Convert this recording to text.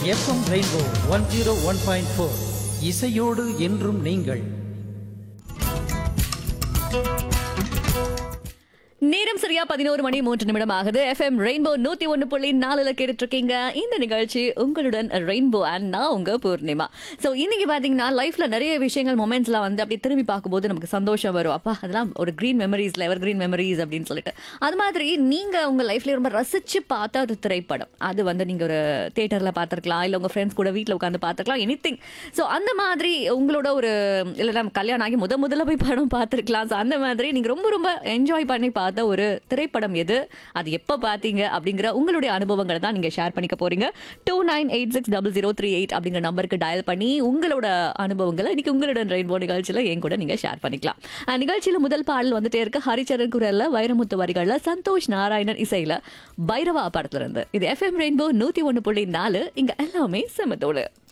FM rainbow one zero one point four இசையோடு என்றும் நீங்கள் நேரம் சரியா பதினோரு மணி மூன்று நிமிடம் ஆகுது எஃப்எம் ரெயின்போ நூத்தி ஒன்னு புள்ளி நாலுல கேட்டுட்டு இருக்கீங்க இந்த நிகழ்ச்சி உங்களுடன் ரெயின்போ அண்ட் நான் உங்க பூர்ணிமா சோ இன்னைக்கு பாத்தீங்கன்னா லைஃப்ல நிறைய விஷயங்கள் மொமெண்ட்ஸ்லாம் வந்து அப்படியே திரும்பி பார்க்கும்போது நமக்கு சந்தோஷம் வரும் அப்பா அதெல்லாம் ஒரு கிரீன் மெமரிஸ்ல எவர் கிரீன் மெமரிஸ் அப்படின்னு சொல்லிட்டு அது மாதிரி நீங்க உங்க லைஃப்ல ரொம்ப ரசிச்சு பார்த்த ஒரு திரைப்படம் அது வந்து நீங்க ஒரு தியேட்டர்ல பார்த்திருக்கலாம் இல்ல உங்க ஃப்ரெண்ட்ஸ் கூட வீட்ல உட்காந்து பார்த்திருக்கலாம் எனி திங் ஸோ அந்த மாதிரி உங்களோட ஒரு இல்லை நம்ம கல்யாணம் ஆகி முத முதல்ல போய் படம் பார்த்துருக்கலாம் ஸோ அந்த மாதிரி நீங்கள் ரொம்ப ரொம்ப என்ஜாய் பண்ணி பார்த்த ஒரு திரைப்படம் எது அது எப்போ பார்த்தீங்க அப்படிங்கிற உங்களுடைய அனுபவங்களை தான் நீங்கள் ஷேர் பண்ணிக்க போறீங்க two nine eight six double zero three eight அப்படிங்கிற நம்பருக்கு டயல் பண்ணி உங்களோட அனுபவங்களை இன்னைக்கு உங்களுடன் ரெயின்போ நிகழ்ச்சியில் என் கூட நீங்கள் ஷேர் பண்ணிக்கலாம் அஹ் நிகழ்ச்சியில் முதல் பாடல் வந்துட்டே இருக்கு ஹரிச்சரன் குரல்ல வைரமுத்து வரிகளில் சந்தோஷ் நாராயணன் இசையில பைரவா படத்துல இருந்து இது எஃப்எம் ரெயின்போ நூத்தி ஒன்று புள்ளி நாலு இங்க எல்லாமே செமத்தோடு